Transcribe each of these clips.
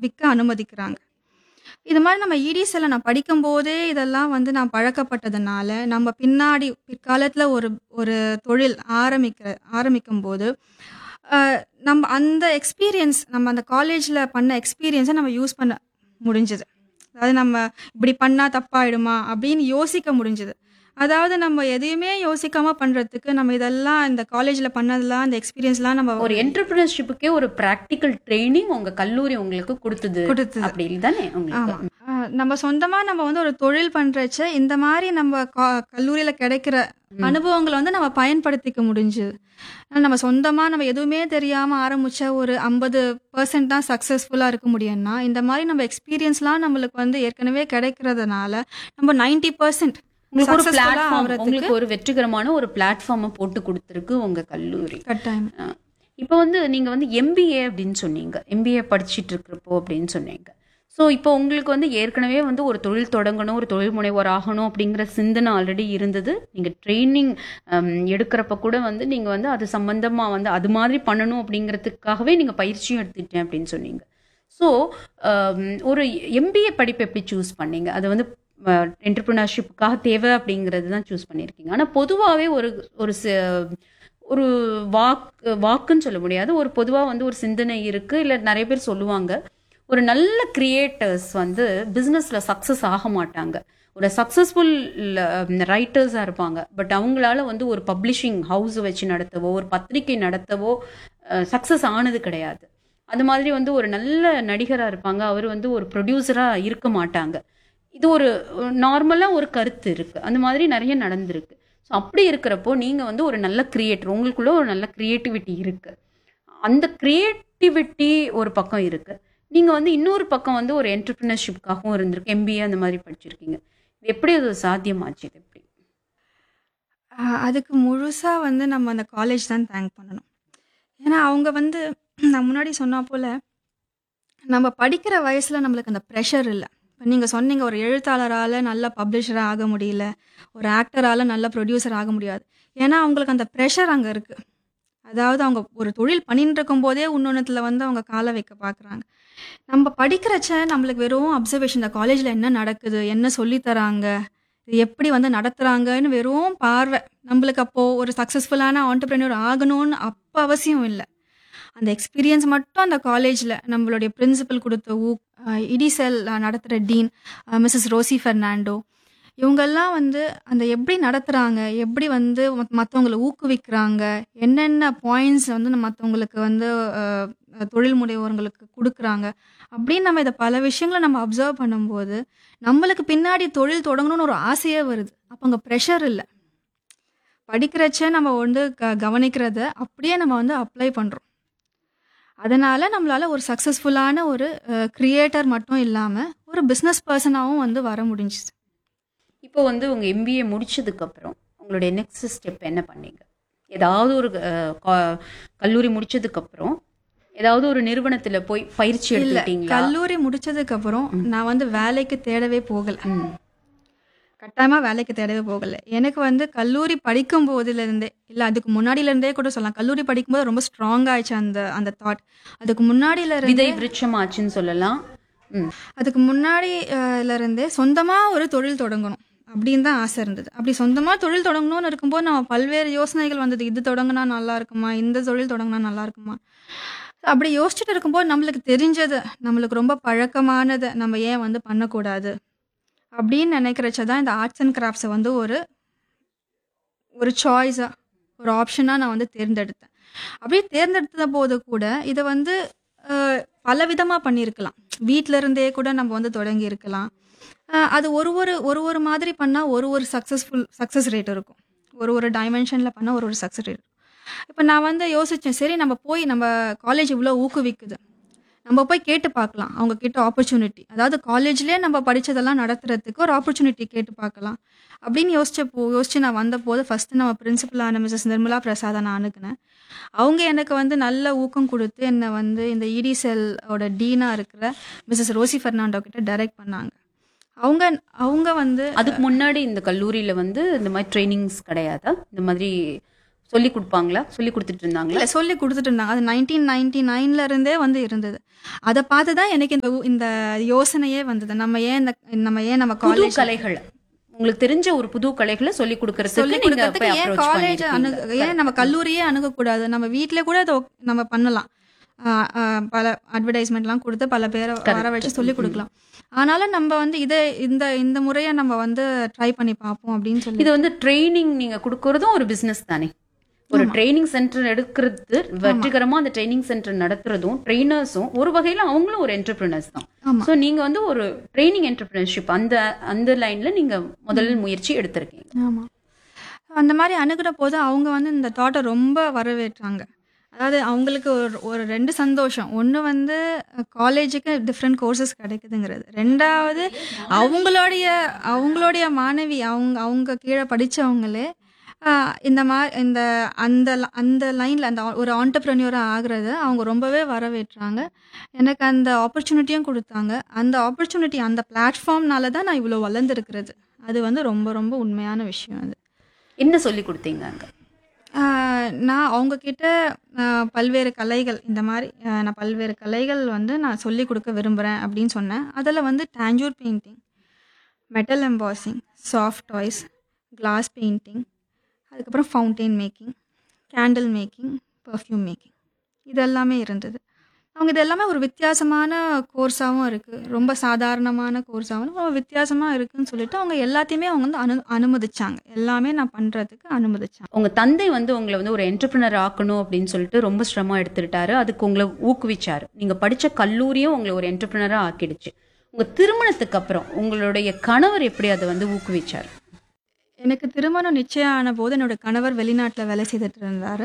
விற்க அனுமதிக்கிறாங்க இது மாதிரி நம்ம இடிசில நான் படிக்கும்போதே இதெல்லாம் வந்து நான் பழக்கப்பட்டதுனால நம்ம பின்னாடி பிற்காலத்துல ஒரு ஒரு தொழில் ஆரம்பிக்கிற ஆரம்பிக்கும் போது அஹ், நம்ம அந்த எக்ஸ்பீரியன்ஸ் நம்ம அந்த காலேஜ்ல பண்ண எக்ஸ்பீரியன்ஸை நம்ம யூஸ் பண்ண முடிஞ்சது அதாவது நம்ம இப்படி பண்ணா தப்பாயிடுமா அப்படின்னு யோசிக்க முடிஞ்சது அதாவது நம்ம எதையுமே யோசிக்காம பண்றதுக்கு நம்ம இதெல்லாம் இந்த காலேஜ்ல பண்ணதெல்லாம் இந்த எக்ஸ்பீரியன்ஸ்லாம் நம்ம ஒரு என்டர்பிரினர்ஷிப்புக்கே ஒரு பிராக்டிக்கல் ட்ரைனிங் உங்க கல்லூரி உங்களுக்கு கொடுத்தது கொடுத்தது அப்படி தானே ஆமா உங்களுக்கு ஆஹ் நம்ம சொந்தமா நம்ம வந்து ஒரு தொழில் பண்றச்ச இந்த மாதிரி நம்ம கா- கல்லூரியில கிடைக்கிற அனுபவங்களை வந்து நம்ம பயன்படுத்திக்க முடிஞ்சுது ஆனா நம்ம சொந்தமா நம்ம எதுவுமே தெரியாம ஆரம்பிச்ச ஒரு ஐம்பது பர்சன்ட் தான் சக்சஸ்ஃபுல்லா இருக்க முடியும்னா இந்த மாதிரி நம்ம எக்ஸ்பீரியன்ஸ்லாம் நம்மளுக்கு வந்து ஏற்கனவே கிடைக்கிறதுனால நம்ம நைன்டி பர்சன்ட் உங்களுக்கு ஒரு successful-ஆ பிளாட்ஃபார்ம் ஆவறதுக்கு- உங்களுக்கு ஒரு வெற்றிகரமான ஒரு பிளாட்ஃபார்மை போட்டு கொடுத்துருக்கு உங்க கல்லூரி கட்டாயம் அஹ் இப்போ வந்து நீங்க வந்து எம்பிஏ அப்படின்னு சொன்னீங்க எம்பிஏ படிச்சிட்டு இருக்கிறப்போ அப்படின்னு சொன்னீங்க ஸோ இப்போ உங்களுக்கு வந்து ஏற்கனவே வந்து ஒரு தொழில் தொடங்கணும் ஒரு தொழில் முனைவோர் ஆகணும் அப்படிங்கிற சிந்தனை ஆல்ரெடி இருந்தது நீங்கள் ட்ரைனிங் எடுக்கிறப்ப கூட வந்து நீங்கள் வந்து அது சம்பந்தமாக வந்து அது மாதிரி பண்ணணும் அப்படிங்கிறதுக்காகவே நீங்கள் பயிற்சியும் எடுத்துக்கிட்டேன் அப்படின்னு சொன்னீங்க ஸோ ஒரு எம்பிஏ படிப்பு எப்படி சூஸ் பண்ணீங்க அது வந்து என்டர்பிரினர்ஷிப்புக்காக தேவை அப்படிங்கிறது தான் சூஸ் பண்ணியிருக்கீங்க ஆனால் பொதுவாகவே ஒரு ஒரு சி- ஒரு வாக் வாக்குன்னு சொல்ல முடியாது ஒரு பொதுவாக வந்து ஒரு சிந்தனை இருக்குது இல்லை நிறைய பேர் சொல்லுவாங்க ஒரு நல்ல கிரியேட்டர்ஸ் வந்து பிஸ்னஸில் சக்ஸஸ் ஆக மாட்டாங்க ஒரு சக்ஸஸ்ஃபுல் ரைட்டர்ஸாக இருப்பாங்க பட் அவங்களால வந்து ஒரு பப்ளிஷிங் ஹவுஸ் வச்சு நடத்தவோ ஒரு பத்திரிகை நடத்தவோ சக்ஸஸ் ஆனது கிடையாது அது மாதிரி வந்து ஒரு நல்ல நடிகராக இருப்பாங்க அவர் வந்து ஒரு ப்ரொடியூசராக இருக்க மாட்டாங்க இது ஒரு நார்மலாக ஒரு கருத்து இருக்குது அந்த மாதிரி நிறைய நடந்திருக்கு ஸோ அப்படி இருக்கிறப்போ நீங்கள் வந்து ஒரு நல்ல கிரியேட்டர் உங்களுக்குள்ள ஒரு நல்ல க்ரியேட்டிவிட்டி இருக்குது அந்த க்ரியேட்டிவிட்டி ஒரு பக்கம் இருக்குது நீங்கள் வந்து இன்னொரு பக்கம் வந்து ஒரு என்டர்பிரினர்ஷிப்காகவும் இருந்திருக்கு எம்பிஏ அந்த மாதிரி படிச்சிருக்கீங்க இது எப்படி அது சாத்தியமாச்சு இது எப்படி ஆஹ் அதுக்கு முழுசா வந்து நம்ம அந்த காலேஜ் தான் தேங்க் பண்ணணும் ஏன்னா அவங்க வந்து நான் முன்னாடி சொன்னா போல நம்ம படிக்கிற வயசுல நம்மளுக்கு அந்த ப்ரெஷர் இல்லை இப்போ நீங்கள் சொன்னீங்க ஒரு எழுத்தாளரால் நல்ல பப்ளிஷராக ஆக முடியல ஒரு ஆக்டரால் நல்ல ப்ரொடியூசர் ஆக முடியாது ஏன்னா அவங்களுக்கு அந்த ப்ரெஷர் அங்கே இருக்குது அதாவது அவங்க ஒரு தொழில் பண்ணிட்டு இருக்கும் போதே இன்னொன்றுத்தில் வந்து அவங்க காலை வைக்க பார்க்குறாங்க நம்ம படிக்கிறச்ச நம்மளுக்கு வெறும் அப்சர்வேஷன் இந்த காலேஜில் என்ன நடக்குது என்ன சொல்லித் தராங்க இது எப்படி வந்து நடத்துகிறாங்கன்னு வெறும் பார்வை நம்மளுக்கு அப்போது ஒரு சக்ஸஸ்ஃபுல்லான ஆண்டர்பிரினர் ஆகணும்னு அப்போ அவசியம் இல்லை அந்த எக்ஸ்பீரியன்ஸ் மட்டும் அந்த காலேஜில் நம்மளுடைய பிரின்சிபல் கொடுத்த ஊ இடிசெல் நடத்துகிற டீன் மிஸ்ஸஸ் ரோசி ஃபெர்னாண்டோ இவங்கெல்லாம் வந்து அந்த எப்படி நடத்துகிறாங்க எப்படி வந்து மற்றவங்களை ஊக்குவிக்கிறாங்க என்னென்ன பாயிண்ட்ஸ் வந்து மற்றவங்களுக்கு வந்து அஹ், தொழில் முனைவோர்களுக்கு கொடுக்குறாங்க அப்படின்னு நம்ம இதை பல விஷயங்களை நம்ம அப்சர்வ் பண்ணும்போது நம்மளுக்கு பின்னாடி தொழில் தொடங்கணும்னு ஒரு ஆசையே வருது அப்போ அங்கே ப்ரெஷர் இல்லை படிக்கிறச்ச நம்ம வந்து க கவனிக்கிறத அப்படியே நம்ம வந்து அப்ளை பண்ணுறோம் அதனால நம்மளால ஒரு சக்ஸஸ்ஃபுல்லான ஒரு கிரியேட்டர் மட்டும் இல்லாமல் ஒரு பிஸ்னஸ் பர்சனாகவும் வந்து வர முடிஞ்சுது இப்போ வந்து உங்கள் எம்பிஏ முடிச்சதுக்கப்புறம் உங்களுடைய நெக்ஸ்ட் ஸ்டெப் என்ன பண்ணீங்க ஏதாவது ஒரு அஹ், கா- கல்லூரி முடிச்சதுக்கப்புறம் ஏதாவது ஒரு நிறுவனத்தில் போய் பயிற்சி இல்ல எடுத்துக்கிட்டீங்களா கல்லூரி முடிச்சதுக்கு அப்புறம் நான் வந்து வேலைக்கு தேடவே போகல ம். கட்டாயமா வேலைக்கு தேடவே போகல எனக்கு வந்து கல்லூரி படிக்கும் போதுல இருந்தே இல்ல அதுக்கு முன்னாடில இருந்தே கூட சொல்லலாம் கல்லூரி படிக்கும்போது ரொம்ப ஸ்ட்ராங் ஆயிடுச்சு அந்த அந்த தாட் அதுக்கு முன்னாடில இருந்தே விதை விருட்சமாச்சுன்னு சொல்லலாம் ம் அதுக்கு முன்னாடில இருந்தே சொந்தமா ஒரு தொழில் தொடங்கணும் அப்படின்னு தான் ஆசை இருந்தது அப்படி சொந்தமா தொழில் தொடங்கணும்னு இருக்கும்போது நம்ம பல்வேறு யோசனைகள் வந்தது இது தொடங்கினா நல்லா இருக்குமா இந்த தொழில் தொடங்கினா நல்லா இருக்குமா அப்படி யோசிச்சுட்டு இருக்கும்போது நம்மளுக்கு தெரிஞ்சது நம்மளுக்கு ரொம்ப பழக்கமானதை நம்ம ஏன் வந்து பண்ணக்கூடாது அப்படின்னு நினைக்கிறச்ச தான் இந்த ஆர்ட்ஸ் அண்ட் கிராஃப்ட்ஸை வந்து ஒரு ஒரு சாய்ஸாக ஒரு ஆப்ஷனாக நான் வந்து தேர்ந்தெடுத்தேன் அப்படியே தேர்ந்தெடுத்த போது கூட இதை வந்து அஹ், பல விதமாக பண்ணியிருக்கலாம் வீட்டில இருந்தே கூட நம்ம வந்து தொடங்கி இருக்கலாம் அஹ், அது ஒரு ஒரு ஒரு ஒரு மாதிரி பண்ணால் ஒரு ஒரு சக்ஸஸ்ஃபுல் சக்ஸஸ் ரேட் இருக்கும் ஒரு ஒரு டைமென்ஷனில் பண்ணால் ஒரு ஒரு சக்ஸஸ் ரேட் இப்போ நான் வந்து யோசித்தேன் சரி நம்ம போய் நம்ம காலேஜ் இவ்வளோ ஊக்குவிக்குது நம்ம போய் கேட்டு பார்க்கலாம் அவங்க கிட்ட ஆப்பர்ச்சுனிட்டி அதாவது காலேஜ்லேயே நம்ம படிச்சதெல்லாம் நடத்துறதுக்கு ஒரு ஆப்பர்ச்சுனிட்டி கேட்டு பார்க்கலாம் அப்படின்னு யோசிச்சப்போ யோசிச்சு நான் வந்தபோது ஃபர்ஸ்ட் நம்ம பிரின்சிபலான மிஸ்ஸஸ் நிர்மலா பிரசாதை நான் அணுகுனேன் அவங்க எனக்கு வந்து நல்ல ஊக்கம் கொடுத்து என்னை வந்து இந்த இடி செல்லோட டீனாக இருக்கிற மிஸ்ஸஸ் ரோசி ஃபெர்னாண்டோ கிட்ட டைரக்ட் பண்ணாங்க அவங்க அவங்க வந்து அதுக்கு முன்னாடி இந்த கல்லூரியில வந்து இந்த மாதிரி ட்ரைனிங்ஸ் கிடையாதா இந்த மாதிரி சொல்லி கொடுப்பாங்களா சொல்லி கொடுத்துட்டு இருந்தாங்களா இல்ல சொல்லி கொடுத்துட்டு இருந்தாங்க அது நைன்டீன் நைன்டி நைன்ல இருந்தே வந்து இருந்தது அதை பார்த்து தான் எனக்கு இந்த இந்த யோசனையே வந்தது நம்ம ஏன் இந்த நம்ம ஏன் நம்ம புது காலேஜ் கலைகள் உங்களுக்கு தெரிஞ்ச ஒரு புது கலைகளை சொல்லி கொடுக்கறதுக்கு சொல்லி நீங்க கொடுக்கறதுக்கு போய் ஏன் approach காலேஜ் அணுகு பண்ணிருக்கீங்க. ஏன் நம்ம கல்லூரியே அணுகக்கூடாது நம்ம வீட்ல கூட அதை நம்ம பண்ணலாம் ஆஹ் ஆஹ் பல அட்வர்டைஸ்மெண்ட்லாம் கொடுத்து பல பேரை வர வச்சு சொல்லி கொடுக்கலாம் ஆனாலும் நம்ம வந்து இதை இந்த இந்த முறையை நம்ம வந்து ட்ரை பண்ணி பார்ப்போம் அப்படின்னு சொல்லி இது வந்து ட்ரைனிங் நீங்க கொடுக்கறதும் ஒரு பிசினஸ் தானே ஒரு ட்ரைனிங் சென்டர் எடுக்கிறது வெற்றிகரமா அந்த ட்ரைனிங் சென்டர் நடத்துறதும் ட்ரைனர்ஸும் ஒரு வகையில அவங்களும் ஒரு என்டர்பிரினர்ஸ் தான் ஆமா. சோ நீங்க வந்து ஒரு ட்ரைனிங் என்டர்பிரினர்ஷிப் அந்த அந்த லைன்ல நீங்க முதல் முயற்சி எடுத்திருக்கீங்க ஆமா அந்த மாதிரி அணுகுற போது அவங்க வந்து இந்த தாட்டை ரொம்ப வரவேற்றாங்க அதாவது அவங்களுக்கு ஒரு ஒரு ரெண்டு சந்தோஷம் ஒன்று வந்து காலேஜுக்கு டிஃப்ரெண்ட் கோர்சஸ் கிடைக்குதுங்கிறது ரெண்டாவது அவங்களுடைய அவங்களுடைய மாணவி அவங்க அவங்க கீழே படித்தவங்களே இந்த மா இந்த அந்த ல- அந்த லைனில் அந்த ஒரு ஆண்டர்ப்ரனியூராக ஆகுறத அவங்க ரொம்பவே வரவேற்றாங்க எனக்கு அந்த ஆப்பர்ச்சுனிட்டியும் கொடுத்தாங்க அந்த ஆப்பர்ச்சுனிட்டி அந்த பிளாட்ஃபார்ம்னால தான் நான் இவ்வளோ வளர்ந்துருக்கிறது அது வந்து ரொம்ப ரொம்ப உண்மையான விஷயம் அது என்ன சொல்லி கொடுத்தீங்க அங்க ஆஹ் நான் அவங்க கிட்ட ஆஹ் பல்வேறு கலைகள் இந்த மாதிரி ஆஹ் நான் பல்வேறு கலைகள் வந்து நான் சொல்லி கொடுக்க விரும்புகிறேன் அப்படின்னு சொன்னேன் அதில் வந்து Tanjore painting metal embossing soft toys glass painting அதுக்கப்புறம் fountain making candle making perfume making இது எல்லாமே இருந்தது அவங்க இது எல்லாமே ஒரு வித்தியாசமான கோர்ஸாகவும் இருக்குது ரொம்ப சாதாரணமான கோர்ஸாகவும் ரொம்ப வித்தியாசமாக இருக்குன்னு சொல்லிட்டு அவங்க எல்லாத்தையுமே அவங்க வந்து அனு அனுமதிச்சாங்க எல்லாமே நான் பண்ணுறதுக்கு அனுமதிச்சாங்க உங்க தந்தை வந்து உங்களை வந்து ஒரு என்டர்பிரினர் ஆக்கணும் அப்படின்னு சொல்லிட்டு ரொம்ப சிரமம் எடுத்துக்கிட்டாரு அதுக்கு உங்களை ஊக்குவிச்சாரு நீங்க படிச்ச கல்லூரியும் உங்களை ஒரு என்டர்பிரினரா ஆக்கிடுச்சு உங்க திருமணத்துக்கு அப்புறம் உங்களுடைய கணவர் எப்படி அதை வந்து ஊக்குவிச்சாரு எனக்கு திருமணம் நிச்சயம் ஆன போது என்னோட கணவர் வெளிநாட்டில் வேலை செய்துட்டு இருந்தார்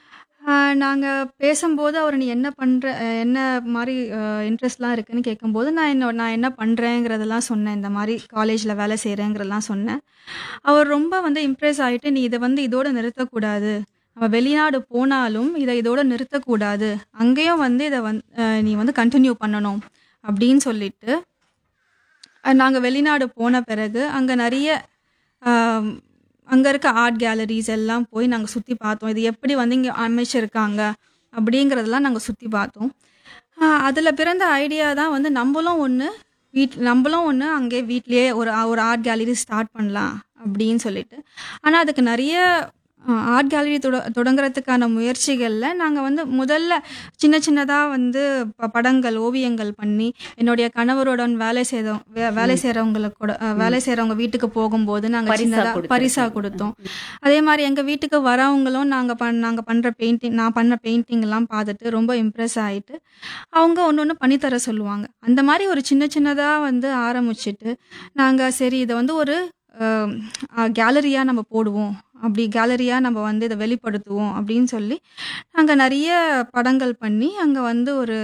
நாங்கள் பேசும்போது அவர் நீ என்ன பண்ணுற என்ன மாதிரி இன்ட்ரெஸ்ட்லாம் இருக்குன்னு கேட்கும்போது நான் என்ன நான் என்ன பண்ணுறேங்கிறதெல்லாம் சொன்னேன் இந்த மாதிரி காலேஜில் வேலை செய்கிறேங்கிறதெல்லாம் சொன்னேன் அவர் ரொம்ப வந்து இம்ப்ரெஸ் ஆகிட்டு நீ இதை வந்து இதோட நிறுத்தக்கூடாது நம்ம வெளிநாடு போனாலும் இதை இதோட நிறுத்தக்கூடாது அங்கேயும் வந்து இதை வந் அஹ் நீ வந்து கண்டினியூ பண்ணணும் அப்படின்னு சொல்லிட்டு நாங்கள் வெளிநாடு போன பிறகு அங்கே நிறைய அங்கே இருக்க ஆர்ட் கேலரிஸ் எல்லாம் போய் நாங்கள் சுற்றி பார்த்தோம் இது எப்படி வந்து இங்கே அமைச்சிருக்காங்க அப்படிங்கிறதெல்லாம் நாங்கள் சுற்றி பார்த்தோம் அதில் பிறந்த ஐடியா தான் வந்து நம்மளும் ஒன்று வீட் நம்மளும் ஒன்று அங்கே வீட்லேயே ஒரு ஒரு ஆர்ட் கேலரி ஸ்டார்ட் பண்ணலாம் அப்படின்னு சொல்லிட்டு ஆனால் அதுக்கு நிறைய ஆர்ட் கேலரி தொட தொடங்குறதுக்கான முயற்சிகளில் நாங்கள் வந்து முதல்ல சின்ன சின்னதாக வந்து ப- படங்கள் ஓவியங்கள் பண்ணி என்னுடைய கணவருடன் வேலை செய்தோம் வே- வேலை செய்கிறவங்களுக்கு கூட அஹ், வேலை செய்கிறவங்க வீட்டுக்கு போகும்போது நாங்கள் பரிசா சின்னதாக கொடுத்திருக்கீங்க. பரிசா கொடுத்தோம் அதே மாதிரி எங்கள் வீட்டுக்கு வரவங்களும் நாங்கள் பண் நாங்கள் பண்ணுற பெயிண்டிங் நான் பண்ண பெயிண்டிங்லாம் பார்த்துட்டு ரொம்ப இம்ப்ரெஸ் ஆகிட்டு அவங்க ஒன்று ஒன்று பண்ணித்தர சொல்லுவாங்க அந்த மாதிரி ஒரு சின்ன சின்னதாக வந்து ஆரம்பிச்சிட்டு நாங்கள் சரி இதை வந்து ஒரு கேலரியாக நம்ம போடுவோம் அப்படி கேலரியாக நம்ம வந்து இதை வெளிப்படுத்துவோம் அப்படின்னு சொல்லி நாங்கள் நிறைய படங்கள் பண்ணி அங்கே வந்து ஒரு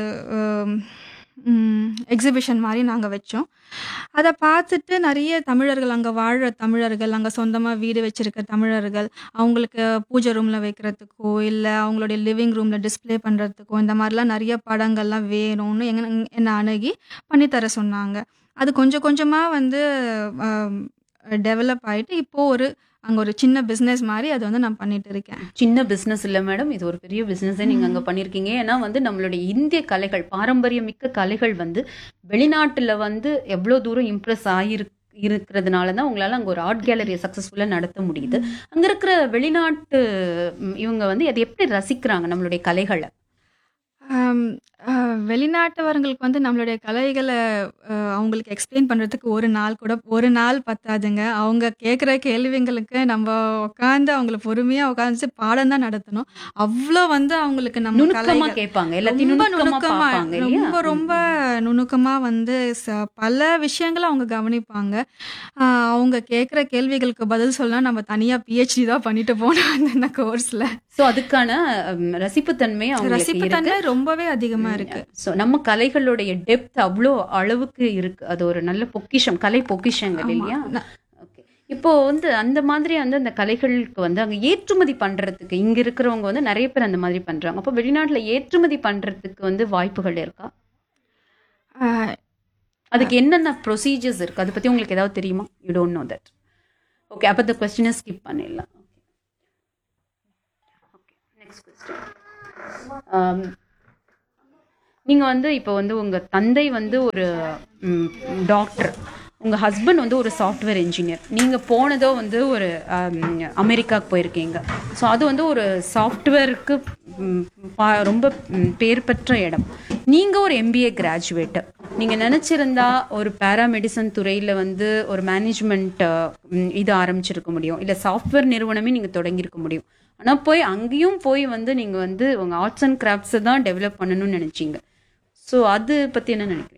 எக்ஸிபிஷன் மாதிரி நாங்கள் வச்சோம் அதை பார்த்துட்டு நிறைய தமிழர்கள் அங்கே வாழ்கிற தமிழர்கள் அங்கே சொந்தமாக வீடு வச்சிருக்க தமிழர்கள் அவங்களுக்கு பூஜை ரூமில் வைக்கிறதுக்கோ இல்லை அவங்களுடைய லிவிங் ரூமில் டிஸ்ப்ளே பண்ணுறதுக்கோ இந்த மாதிரிலாம் நிறைய படங்கள்லாம் வேணும்னு எங்க என்னை அணுகி பண்ணித்தர சொன்னாங்க அது கொஞ்சம் கொஞ்சமாக வந்து டெவலப் ஆகிட்டு இப்போது ஒரு அங்கே ஒரு சின்ன பிஸ்னஸ் மாதிரி அதை வந்து நான் பண்ணிட்டு இருக்கேன் சின்ன பிசினஸ் இல்ல மேடம் இது ஒரு பெரிய பிசினஸே நீங்க அங்க பண்ணிருக்கீங்க ஏன்னா வந்து நம்மளுடைய இந்திய கலைகள் பாரம்பரியமிக்க கலைகள் வந்து வெளிநாட்டுல வந்து எவ்வளவு தூரம் இம்ப்ரெஸ் ஆகிருக்கு இருக்கிறதுனால தான் உங்களால அங்க ஒரு ஆர்ட் கேலரியை சக்சஸ்ஃபுல்லா நடத்த முடியுது அங்க இருக்கிற வெளிநாட்டு ம், இவங்க வந்து அதை எப்படி ரசிக்கிறாங்க நம்மளுடைய கலைகளை ஆம், அஹ், வெளிநாட்டவர்களுக்கு வந்து நம்மளுடைய கலைகளை அஹ், அவங்களுக்கு எக்ஸ்பிளைன் பண்ணுறதுக்கு ஒரு நாள் கூட ஒரு நாள் பத்தாதுங்க அவங்க கேட்குற கேள்விங்களுக்கு நம்ம உட்காந்து அவங்கள பொறுமையாக உட்காந்து பாடம் தான் நடத்தணும் அவ்வளோ வந்து அவங்களுக்கு நம்ம நுணுக்கமா கலைகள் கேட்பாங்க எல்லாத்தையும் ரொம்ப நுணுக்கமா நுணுக்கமா பார்ப்பாங்க இல்லையா ரொம்ப ரொம்ப நுணுக்கமா வந்து ச- பல விஷயங்களை அவங்க கவனிப்பாங்க ஆஹ் அவங்க கேட்குற கேள்விகளுக்கு பதில் சொல்ல நம்ம தனியா பிஹெச்டி தான் பண்ணிட்டு போனோம் அந்த கோர்ஸ்ல சோ அதுக்கான ம், ரசிப்புத்தன்மை அவங்களுக்கு ரசிப்பு இருக்கு தன்மை ரொம்பவே அதிகமா இருக்கு ஸோ நம்ம கலைகளுடைய டெப்த் அவ்வளோ அளவுக்கு இருக்கு அது ஒரு நல்ல பொக்கிஷம் கலை பொக்கிஷங்கள் ஆமா. இல்லையா ந- ஓகே இப்போ வந்து அந்த மாதிரி வந்து அந்த கலைகளுக்கு வந்து அங்க ஏற்றுமதி பண்றதுக்கு இங்க இருக்கிறவங்க வந்து நிறைய பேர் அந்த மாதிரி பண்றாங்க அப்போ வெளிநாட்டுல ஏற்றுமதி பண்றதுக்கு வந்து வாய்ப்புகள் இருக்கா ஆஹ் அதுக்கு என்னென்ன ப்ரொசீஜர்ஸ் இருக்கு அதை பத்தி உங்களுக்கு ஏதாவது தெரியுமா you don't know that okay அப்போ இந்த கொஸ்டினை ஸ்கிப் பண்ணிடலாம் நீங்க வந்து இப்போ வந்து உங்க தந்தை வந்து ஒரு டாக்டர் உங்க ஹஸ்பண்ட் வந்து ஒரு சாஃப்ட்வேர் இன்ஜினியர் நீங்க போனதோ வந்து ஒரு ஆம், அமெரிக்காவுக்கு போயிருக்கீங்க ஸோ அது வந்து ஒரு சாஃப்ட்வேருக்கு ரொம்ப ம், பேர் பெற்ற இடம் நீங்க ஒரு எம்பிஏ கிராஜுவேட்டு நீங்க நினைச்சிருந்தா ஒரு பேராமெடிசன் துறையில வந்து ஒரு மேனேஜ்மெண்ட் இது ஆரம்பிச்சிருக்க முடியும் இல்ல சாஃப்ட்வேர் நிறுவனமே நீங்க தொடங்கியிருக்க முடியும் ஆனா போய் அங்கேயும் போய் வந்து நீங்க வந்து உங்க ஆர்ட்ஸ் அண்ட் கிராஃப்ட்ஸை தான் டெவலப் பண்ணணும்னு நினைச்சீங்க ஸோ அது பத்தி என்ன நினைக்கிறீங்க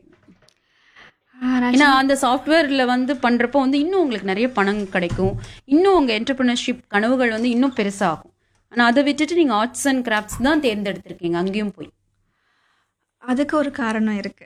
ஆஹ் நான் ஏன்னா அந்த சாஃப்ட்வேர்ல வந்து பண்றப்போ வந்து இன்னும் உங்களுக்கு நிறைய பணம் கிடைக்கும் இன்னும் உங்க என்டர்பிரினர்ஷிப் கனவுகள் வந்து இன்னும் பெருசாகும் ஆனா அதை விட்டுட்டு நீங்க ஆர்ட்ஸ் அண்ட் கிராஃப்ட்ஸ் தான் தேர்ந்தெடுத்திருக்கீங்க அங்கேயும் போய் அதுக்கு ஒரு காரணம் இருக்கு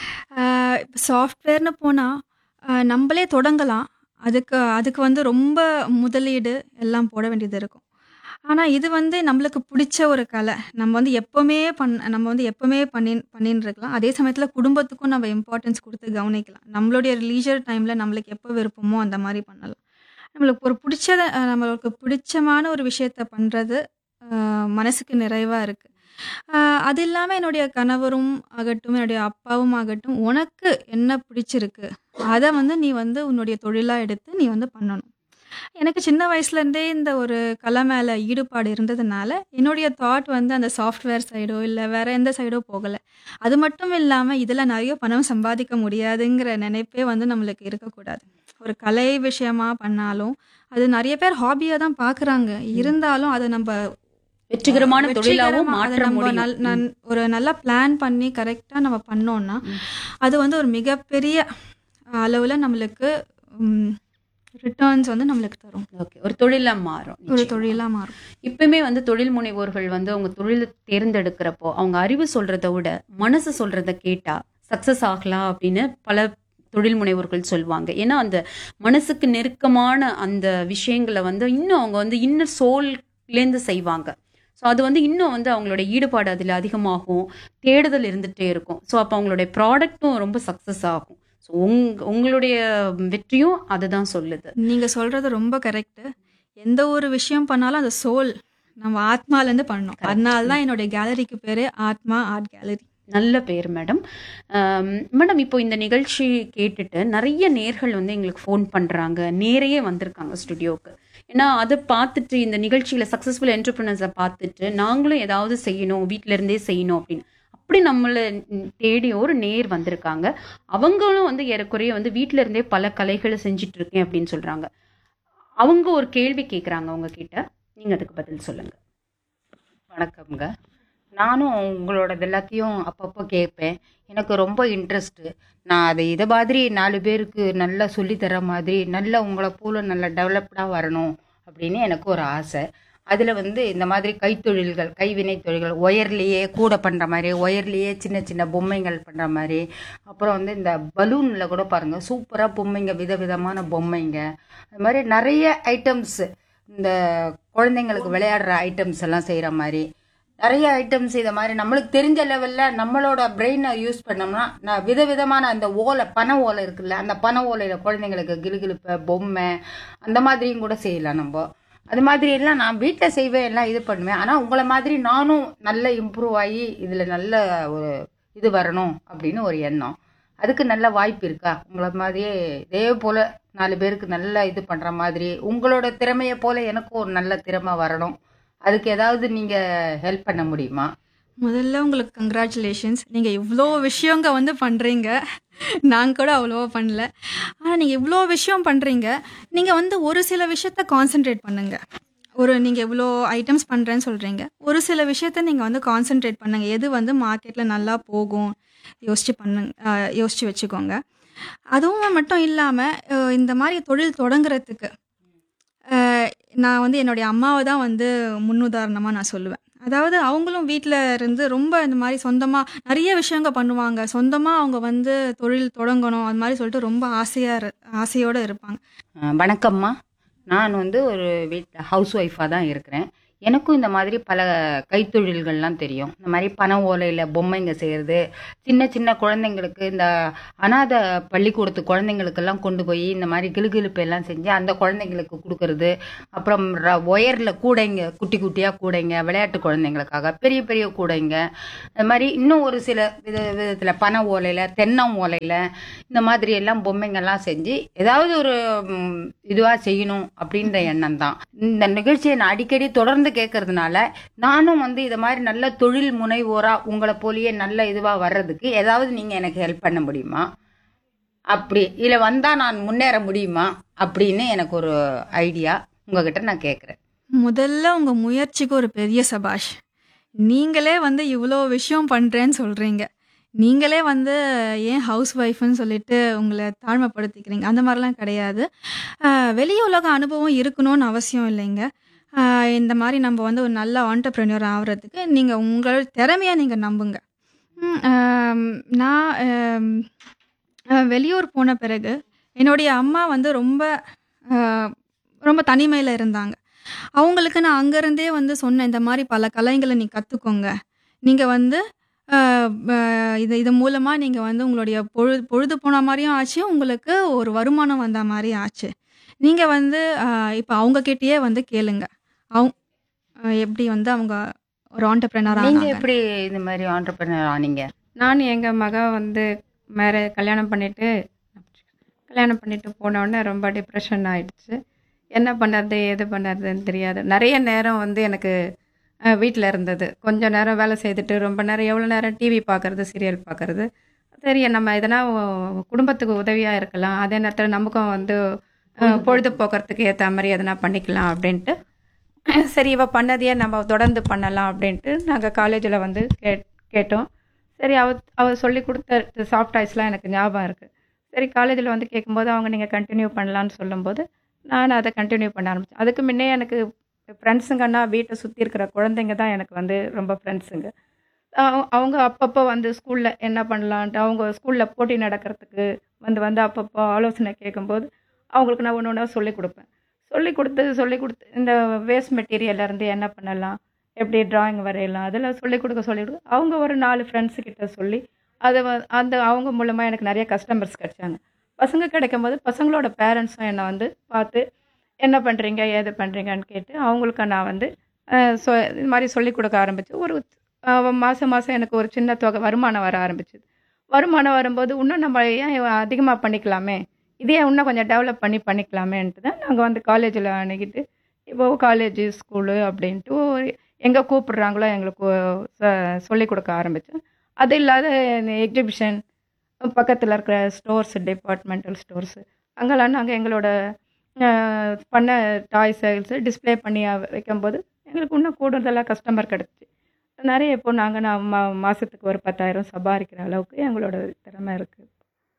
இப்போ சாஃப்ட்வேர்னு போனால் நம்மளே தொடங்கலாம் அதுக்கு அதுக்கு வந்து ரொம்ப முதலீடு எல்லாம் போட வேண்டியது இருக்கும் ஆனால் இது வந்து நம்மளுக்கு பிடிச்ச ஒரு கலை நம்ம வந்து எப்போவுமே பண் நம்ம வந்து எப்போவுமே பண்ணி பண்ணின்னு இருக்கலாம் அதே சமயத்தில் குடும்பத்துக்கும் நம்ம இம்பார்ட்டன்ஸ் கொடுத்து கவனிக்கலாம் நம்மளுடைய லீஜர் டைமில் நம்மளுக்கு எப்போ விருப்பமோ அந்த மாதிரி பண்ணலாம் நம்மளுக்கு ஒரு பிடிச்சத அஹ், நம்மளுக்கு பிடிச்சமான ஒரு விஷயத்த பண்ணுறது மனசுக்கு நிறைவாக இருக்குது அது இல்லாமல் என்னுடைய கணவரும் ஆகட்டும் என்னுடைய அப்பாவும் ஆகட்டும் உனக்கு என்ன பிடிச்சிருக்கு அதை வந்து நீ வந்து உன்னுடைய தொழிலாக எடுத்து நீ வந்து பண்ணணும் எனக்கு சின்ன வயசுலேருந்தே இந்த ஒரு கலை மேலே ஈடுபாடு இருந்ததுனால என்னுடைய தாட் வந்து அந்த சாஃப்ட்வேர் சைடோ இல்லை வேற எந்த சைடோ போகலை அது மட்டும் இல்லாமல் இதில் நிறைய பணம் சம்பாதிக்க முடியாதுங்கிற நினைப்பே வந்து நம்மளுக்கு இருக்கக்கூடாது ஒரு கலை விஷயமா பண்ணாலும் அது நிறைய பேர் ஹாபியாக தான் பார்க்குறாங்க இருந்தாலும் அதை நம்ம வெற்றிகரமான தொழிலாவும் வெற்றிகரமா அதை மாற்ற நம்ம முடியும் நல்- நன்- ஒரு நல்லா பிளான் பண்ணி கரெக்டாக நம்ம பண்ணோம்னா அது வந்து ஒரு மிகப்பெரிய அளவில் நம்மளுக்கு ரிட்டர்ன்ஸ் வந்து நம்மளுக்கு தரும் ஓகே ஒரு தொழிலா மாறும் ஒரு நிச்சயமா. தொழிலாக மாறும் இப்பவுமே வந்து தொழில் முனைவோர்கள் வந்து அவங்க தொழிலை தேர்ந்தெடுக்கிறப்போ அவங்க அறிவு சொல்றதை விட மனசு சொல்றத கேட்டா சக்சஸ் ஆகலாம் அப்படின்னு பல தொழில் முனைவோர்கள் சொல்லுவாங்க ஏன்னா அந்த மனசுக்கு நெருக்கமான அந்த விஷயங்களை வந்து இன்னும் அவங்க வந்து இன்னும் சோல்லேருந்து செய்வாங்க ஸோ அது வந்து இன்னும் வந்து அவங்களோட ஈடுபாடு அதில் அதிகமாகும் தேடுதல் இருந்துகிட்டே இருக்கும் ஸோ அப்போ அவங்களுடைய ப்ராடக்ட்டும் ரொம்ப சக்ஸஸ் ஆகும் ஸோ உங் உங்களுடைய வெற்றியும் அதுதான் சொல்லுது நீங்கள் சொல்கிறது ரொம்ப கரெக்டு எந்த ஒரு விஷயம் பண்ணாலும் அந்த சோல் நம்ம ஆத்மாலேருந்து பண்ணணும் அதனால தான் என்னுடைய கேலரிக்கு பேர் ஆத்மா ஆர்ட் கேலரி நல்ல பேர் மேடம் மேடம் இப்போ இந்த நிகழ்ச்சி கேட்டுட்டு நிறைய நேர்கள் வந்து எங்களுக்கு ஃபோன் பண்ணுறாங்க நேரையே வந்திருக்காங்க ஸ்டுடியோவுக்கு ஏன்னா அதை பார்த்துட்டு இந்த நிகழ்ச்சியில் சக்ஸஸ்ஃபுல் என்டர்பிரினர்ஸை பார்த்துட்டு நாங்களும் ஏதாவது செய்யணும் வீட்டில இருந்தே செய்யணும் அப்படின்னு அப்படி நம்மளை தேடி ஒரு நேர் வந்திருக்காங்க அவங்களும் வந்து ஏறக்குறைய வந்து வீட்டில இருந்தே பல கலைகளை செஞ்சுட்டு இருக்கேன் அப்படின்னு சொல்றாங்க அவங்க ஒரு கேள்வி கேட்குறாங்க அவங்க கிட்ட நீங்க அதுக்கு பதில் சொல்லுங்க வணக்கம்ங்க நானும் உங்களோடது எல்லாத்தையும் அப்பப்போ கேட்பேன் எனக்கு ரொம்ப இன்ட்ரெஸ்ட்டு நான் அதை இதை மாதிரி நாலு பேருக்கு நல்லா சொல்லித்தர மாதிரி நல்ல உங்களை போல நல்ல டெவலப்டாக வரணும் அப்படின்னு எனக்கு ஒரு ஆசை அதில் வந்து இந்த மாதிரி கைத்தொழில்கள் கைவினை தொழில்கள் ஒயர்லேயே கூட பண்ணுற மாதிரி ஒயர்லேயே சின்ன சின்ன பொம்மைகள் பண்ணுற மாதிரி அப்புறம் வந்து இந்த பலூனில் கூட பாருங்கள் சூப்பராக பொம்மைங்க விதவிதமான பொம்மைங்க அது மாதிரி நிறைய ஐட்டம்ஸ் இந்த குழந்தைங்களுக்கு விளையாடுற ஐட்டம்ஸ் எல்லாம் செய்கிற மாதிரி நிறைய ஐட்டம்ஸ் இதை மாதிரி நம்மளுக்கு தெரிஞ்ச லெவலில் நம்மளோட பிரெயினை யூஸ் பண்ணோம்னா நான் விதவிதமான அந்த ஓலை பனை ஓலை இருக்குல்ல அந்த பனை ஓலையில் குழந்தைங்களுக்கு கிலுகிலுப்பை பொம்மை அந்த மாதிரியும் கூட செய்யலாம் நம்ம அது மாதிரி எல்லாம் நான் வீட்டில் செய்வேன் எல்லாம் இது பண்ணுவேன் ஆனால் உங்களை மாதிரி நானும் நல்ல இம்ப்ரூவ் ஆகி இதில் நல்ல ஒரு இது வரணும் அப்படின்னு ஒரு எண்ணம் அதுக்கு நல்ல வாய்ப்பு இருக்கா உங்களை மாதிரியே இதே போல் நாலு பேருக்கு நல்ல இது பண்ணுற மாதிரி உங்களோட திறமையை போல் எனக்கும் ஒரு நல்ல திறமை வரணும் அதுக்கு ஏதாவது நீங்கள் ஹெல்ப் பண்ண முடியுமா முதல்ல உங்களுக்கு கங்க்ராச்சுலேஷன்ஸ் நீங்கள் இவ்வளோ விஷயங்க வந்து பண்ணுறீங்க நான் கூட அவ்வளோவா பண்ணல ஆனால் நீங்கள் இவ்வளோ விஷயம் பண்ணுறீங்க நீங்கள் வந்து ஒரு சில விஷயத்த கான்சென்ட்ரேட் பண்ணுங்க ஒரு நீங்கள் இவ்வளோ ஐட்டம்ஸ் பண்ணுறேன்னு சொல்கிறீங்க ஒரு சில விஷயத்த நீங்கள் வந்து கான்சென்ட்ரேட் பண்ணுங்க எது வந்து மார்க்கெட்டில் நல்லா போகும் யோசிச்சு பண்ணுங்க அஹ், யோசிச்சு வச்சுக்கோங்க அதுவும் மட்டும் இல்லாமல் இந்த மாதிரி தொழில் தொடங்குறதுக்கு அஹ், நான் வந்து என்னுடைய அம்மாவை தான் வந்து முன்னுதாரணமாக நான் சொல்லுவேன் அதாவது அவங்களும் வீட்டில் இருந்து ரொம்ப இந்த மாதிரி சொந்தமாக நிறைய விஷயங்க பண்ணுவாங்க சொந்தமாக அவங்க வந்து தொழில் தொடங்கணும் அது மாதிரி சொல்லிட்டு ரொம்ப ஆசையாக ஆசையோடு இருப்பாங்க அஹ் வணக்கம்மா நான் வந்து ஒரு வீட்டில் ஹவுஸ் ஒய்ஃபாக தான் இருக்கிறேன் எனக்கும் இந்த மாதிரி பல கைத்தொழில்கள்லாம் தெரியும் இந்த மாதிரி பனை ஓலையில் பொம்மைங்க செய்கிறது சின்ன சின்ன குழந்தைங்களுக்கு இந்த அனாதை பள்ளிக்கூடத்து குழந்தைங்களுக்கெல்லாம் கொண்டு போய் இந்த மாதிரி கிளுகிழுப்பு எல்லாம் செஞ்சு அந்த குழந்தைங்களுக்கு கொடுக்கறது அப்புறம் ஒயரில் கூடைங்க குட்டி குட்டியாக கூடைங்க விளையாட்டு குழந்தைங்களுக்காக பெரிய பெரிய கூடைங்க அது மாதிரி இன்னும் ஒரு சில வித விதத்தில் பனை ஓலையில் தென்னம் ஓலையில் இந்த மாதிரி எல்லாம் பொம்மைங்கள்லாம் செஞ்சு ஏதாவது ஒரு இதுவாக செய்யணும் அப்படின்ற எண்ணம் தான் இந்த நிகழ்ச்சியை நான் அடிக்கடி தொடர்ந்து கேட்கறதுனால நானும் வந்து இதை மாதிரி நல்ல தொழில் முனைவோராக உங்களை போலியே நல்ல இதுவாக வர்றதுக்கு ஏதாவது நீங்கள் எனக்கு ஹெல்ப் பண்ண முடியுமா அப்படி இதில் வந்தால் நான் முன்னேற முடியுமா அப்படின்னு எனக்கு ஒரு ஐடியா உங்ககிட்ட நான் கேட்குறேன் முதல்ல உங்க முயற்சிக்கு ஒரு பெரிய சபாஷ் நீங்களே வந்து இவ்வளோ விஷயம் பண்றேன்னு சொல்றீங்க நீங்களே வந்து ஏன் ஹவுஸ் ஒய்ஃப்னு சொல்லிட்டு உங்களை தாழ்மைப்படுத்திக்கிறீங்க அந்த மாதிரிலாம் கிடையாது ஆஹ் வெளி உலக அனுபவம் இருக்கணும்னு அவசியம் இல்லைங்க ஆஹ் இந்த மாதிரி நம்ம வந்து ஒரு நல்ல ஆண்டர்ப்ரெனியர் ஆகிறதுக்கு நீங்கள் உங்கள் திறமையை நீங்கள் நம்புங்க ம், ஆம், நான் ஆம், ஆஹ் வெளியூர் போன பிறகு என்னுடைய அம்மா வந்து ரொம்ப ஆஹ், ரொம்ப தனிமையில் இருந்தாங்க அவங்களுக்கு நான் அங்கேருந்தே வந்து சொன்னேன் இந்த மாதிரி பல கலைகளை நீ கற்றுக்கோங்க நீங்கள் வந்து ஆஹ், ஆஹ், இது இது மூலமாக நீங்கள் வந்து உங்களுடைய பொழுது பொழுது போன மாதிரியும் ஆச்சு உங்களுக்கு ஒரு வருமானம் வந்த மாதிரி ஆச்சு நீங்கள் வந்து இப்போ அவங்கக்கிட்டேயே வந்து கேளுங்க அவங்க ஆஹ், எப்படி வந்து அவங்க ஒரு ஆண்டர்பிரினர் நீங்க ஆனாங்க எப்படி இந்த மாதிரி ஆண்டர்பிரினர் ஆனீங்க நான் எங்கள் மக வந்து மேரே கல்யாணம் பண்ணிட்டு கல்யாணம் பண்ணிட்டு போன உடனே ரொம்ப டிப்ரெஷன் ஆயிடுச்சு என்ன பண்ணுறது ஏது பண்ணுறதுன்னு தெரியாது நிறைய நேரம் வந்து எனக்கு வீட்டில் இருந்தது கொஞ்ச நேரம் வேலை செய்துட்டு ரொம்ப நேரம் எவ்வளோ நேரம் டிவி பார்க்குறது சீரியல் பார்க்குறது சரி நம்ம எதனா ஒ- குடும்பத்துக்கு உதவியாக இருக்கலாம் அதே நேரத்தில் நமக்கும் வந்து அஹ், பொழுதுபோக்குறதுக்கு ஏற்ற மாதிரி எதனா பண்ணிக்கலாம் அப்படின்ட்டு சரி இவ பண்ணதையே நம்ம தொடர்ந்து பண்ணலாம் அப்படின்ட்டு நாங்கள் காலேஜில் வந்து கேட் கேட்டோம் சரி அவ அவ சொல்லி கொடுத்த சாஃப்ட் டாய்ஸ்லாம் எனக்கு ஞாபகம் இருக்குது சரி காலேஜில் வந்து கேட்கும்போது அவங்க நீங்கள் கண்டினியூ பண்ணலான்னு சொல்லும்போது நான் அதை கண்டினியூ பண்ண ஆரம்பித்தேன் அதுக்கு முன்னே எனக்கு ஃப்ரெண்ட்ஸுங்கன்னா வீட்டை சுற்றி இருக்கிற குழந்தைங்க தான் எனக்கு வந்து ரொம்ப ஃப்ரெண்ட்ஸுங்க அவங்க அப்பப்போ வந்து ஸ்கூலில் என்ன பண்ணலான்ட்டு அவங்க ஸ்கூலில் போட்டி நடக்கிறதுக்கு வந்து வந்து அப்பப்போ ஆலோசனை கேட்கும்போது அவங்களுக்கு நான் ஒன்று ஒன்றா சொல்லிக் கொடுப்பேன் சொல்லி கொடுத்து சொல்லி கொடுத்து இந்த வேஸ்ட் மெட்டீரியல்ல இருந்து என்ன பண்ணலாம் எப்படி டிராயிங் வரையலாம் அதெல்லாம் சொல்லி கொடுக்க சொல்லி கொடுக்க அவங்க ஒரு நாலு ஃப்ரெண்ட்ஸு கிட்ட சொல்லி அதை வ- அந்த அவங்க மூலமாக எனக்கு நிறைய கஸ்டமர்ஸ் கிடைச்சாங்க பசங்க கிடைக்கும் போது பசங்களோட பேரண்ட்ஸும் என்னை வந்து பார்த்து என்ன பண்ணுறீங்க ஏது பண்ணுறீங்கன்னு கேட்டு அவங்களுக்கு நான் வந்து அஹ், சொ இது மாதிரி சொல்லி கொடுக்க ஆரம்பிச்சு ஒரு அஹ், மாதம் மாதம் எனக்கு ஒரு சின்ன தொகை வருமானம் வர ஆரம்பிச்சுது வருமானம் வரும்போது இன்னும் நம்ம ஏன் அதிகமாக பண்ணிக்கலாமே இதே இன்னும் கொஞ்சம் டெவலப் பண்ணி பண்ணிக்கலாமேன்ட்டு தான் நாங்கள் வந்து காலேஜில் அணுகிட்டு இப்போ காலேஜு ஸ்கூலு அப்படின்ட்டு எங்கே கூப்பிடுறாங்களோ எங்களுக்கு சொல்லிக் கொடுக்க ஆரம்பித்தோம் அது இல்லாத எக்ஸிபிஷன் பக்கத்தில் இருக்கிற ஸ்டோர்ஸ் டிபார்ட்மெண்டல் ஸ்டோர்ஸு அங்கெல்லாம் நாங்கள் எங்களோட அஹ், பண்ண டாய் சேல்ஸு டிஸ்ப்ளே பண்ணி அ- வைக்கும்போது எங்களுக்கு இன்னும் கூடுதலாக கஸ்டமர் கிடச்சி நிறைய இப்போ நாங்கள் நான் மா மாதத்துக்கு ஒரு பத்தாயிரம் சம்பாதிக்கிற அளவுக்கு எங்களோட திறமை இருக்குது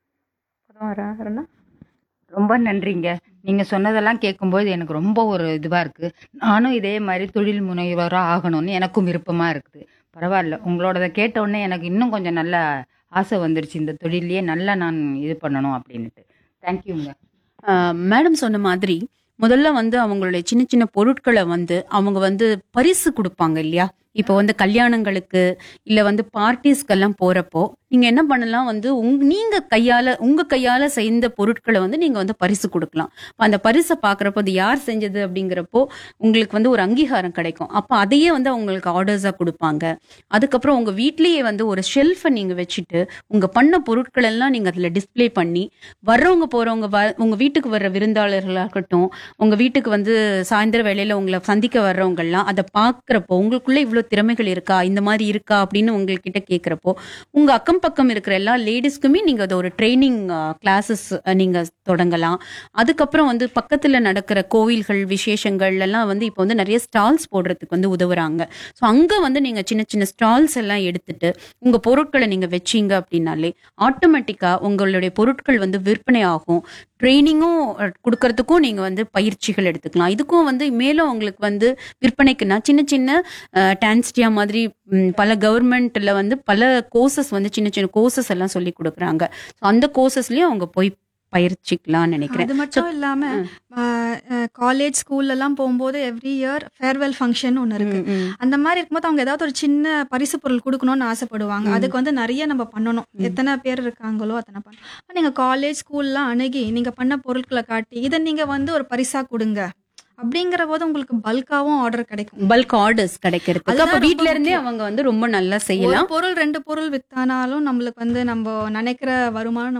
வரேன்னா ரொம்ப நன்றிங்க நீங்க சொன்னதெல்லாம் கேட்கும்போது எனக்கு ரொம்ப ஒரு இதுவா இருக்கு நானும் இதே மாதிரி தொழில் முனைவராக ஆகணும்னு எனக்கும் விருப்பமா இருக்குது பரவாயில்ல உங்களோடத கேட்ட உடனே எனக்கு இன்னும் கொஞ்சம் நல்ல ஆசை வந்துருச்சு இந்த தொழிலையே நல்லா நான் இது பண்ணணும் அப்படின்ட்டு தேங்க்யூங்க மேடம் சொன்ன மாதிரி முதல்ல வந்து அவங்களுடைய சின்ன சின்ன பொருட்களை வந்து அவங்க வந்து பரிசு கொடுப்பாங்க இல்லையா இப்போ வந்து கல்யாணங்களுக்கு இல்ல வந்து பார்ட்டிஸ்க்கெல்லாம் போறப்போ நீங்க என்ன பண்ணலாம் வந்து உங் நீங்க கையால உங்க கையால செய்த பொருட்களை வந்து நீங்க வந்து பரிசு கொடுக்கலாம் அப்ப அந்த பரிசை பாக்குறப்போ அது யார் செஞ்சது அப்படிங்கிறப்போ உங்களுக்கு வந்து ஒரு அங்கீகாரம் கிடைக்கும் அப்ப அதையே வந்து அவங்களுக்கு ஆர்டர்ஸா கொடுப்பாங்க அதுக்கப்புறம் உங்க வீட்லயே வந்து ஒரு ஷெல்ஃபை நீங்க வச்சுட்டு உங்க பண்ண பொருட்கள் எல்லாம் நீங்க அதுல டிஸ்ப்ளே பண்ணி வர்றவங்க போறவங்க வ- உங்க வீட்டுக்கு வர்ற விருந்தாளர்களா இருக்கட்டும் உங்க வீட்டுக்கு வந்து சாயந்தர வேளையில உங்களை சந்திக்க வர்றவங்க எல்லாம் அதை பாக்குறப்போ உங்களுக்குள்ள இவ்வளவு திறமைகள் இருக்கா இந்த மாதிரி இருக்கா அப்படின்னு உங்ககிட்ட கேக்குறப்போ உங்க அக்கம் பக்கம் இருக்கிற எல்லா லேடிஸ்க்குமே நீங்க அதை ஒரு ட்ரைனிங் கிளாஸஸ் நீங்க தொடங்கலாம் அதுக்கப்புறம் வந்து பக்கத்துல நடக்கிற கோவில்கள் விசேஷங்கள் எல்லாம் வந்து இப்போ வந்து நிறைய ஸ்டால்ஸ் போடுறதுக்கு வந்து உதவுறாங்க ஸோ அங்க வந்து நீங்க சின்ன சின்ன ஸ்டால்ஸ் எல்லாம் எடுத்துட்டு உங்க பொருட்களை நீங்க வச்சீங்க அப்படின்னாலே ஆட்டோமேட்டிக்கா உங்களுடைய பொருட்கள் வந்து விற்பனை ஆகும் ட்ரைனிங்கும் கொடுக்கறதுக்கும் நீங்க வந்து பயிற்சிகள் எடுத்துக்கலாம் இதுக்கும் வந்து மேலும் உங்களுக்கு வந்து விற்பனைக்குன்னா சின்ன சின்ன டான்ஸ்டியா மாதிரி ம், பல கவர்மெண்ட்ல வந்து பல கோர்சஸ் வந்து சின்ன சின்ன கோர்சஸ் எல்லாம் சொல்லி கொடுக்குறாங்க ஸோ அந்த கோர்சஸ்லயும் அவங்க போய் பயிற்சிக்கலாம்னு நினைக்கிறேன் அது மட்டும் இல்லாம காலேஜ் ஸ்கூல்ல எல்லாம் போகும்போது எவ்ரி இயர் ஃபேர்வெல் ஃபங்க்ஷன் ஒன்னு இருக்கு ம், ம். அந்த மாதிரி இருக்கும்போது அவங்க ஏதாவது ஒரு சின்ன பரிசு பொருள் கொடுக்கணும்னு ஆசைப்படுவாங்க அதுக்கு வந்து நிறைய நம்ம பண்ணணும் எத்தனை பேர் இருக்காங்களோ அத்தனை பண்ணணும் ஆனா நீங்க காலேஜ் ஸ்கூல்லாம் அணுகி நீங்க பண்ண பொருட்களை காட்டி இதை நீங்க வந்து ஒரு பரிசா கொடுங்க அப்படிங்கிற போது உங்களுக்கு பல்காவும் ஆர்டர் கிடைக்கும் பல்க் ஆர்டர்ஸ் கிடைக்கிறதுக்கு அதுதான் அப்ப ரொம்ப வீட்ல இருந்தே முக்கியம். அவங்க வந்து ரொம்ப நல்லா ஒரு செய்யலாம் பொருள் ரெண்டு பொருள் வித்தானாலும் நம்மளுக்கு வந்து நம்ம நினைக்கிற வருமானம்